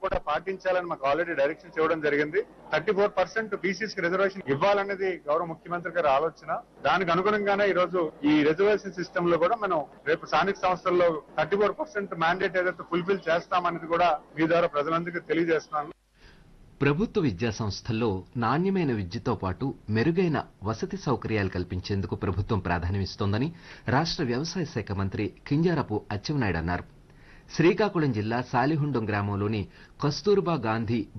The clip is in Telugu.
కూడా పాటించాలని మాకు ఆల్రెడీ డైరెక్షన్స్ ఇవ్వడం జరిగింది థర్టీ ఫోర్ పర్సెంట్ బీసీస్ కి రిజర్వేషన్ ఇవ్వాలనేది గౌరవ ముఖ్యమంత్రి గారి ఆలోచన దానికి అనుగుణంగానే ఈ రోజు ఈ రిజర్వేషన్ సిస్టమ్ లో కూడా మనం రేపు స్థానిక సంస్థల్లో థర్టీ ఫోర్ పర్సెంట్ మ్యాండేట్ ఏదైతే ఫుల్ఫిల్ చేస్తామనేది కూడా మీ ద్వారా ప్రజలందరికీ తెలియజేస్తున్నాను ప్రభుత్వ విద్యా సంస్థల్లో నాణ్యమైన విద్యతో పాటు మెరుగైన వసతి సౌకర్యాలు కల్పించేందుకు ప్రభుత్వం ప్రాధాన్యమిస్తోందని రాష్ట్ర వ్యవసాయ శాఖ మంత్రి కింజారపు అచ్చెన్నాయుడు అన్నారు శ్రీకాకుళం జిల్లా సాలిహుండం గ్రామంలోని కస్తూర్బా గాంధీ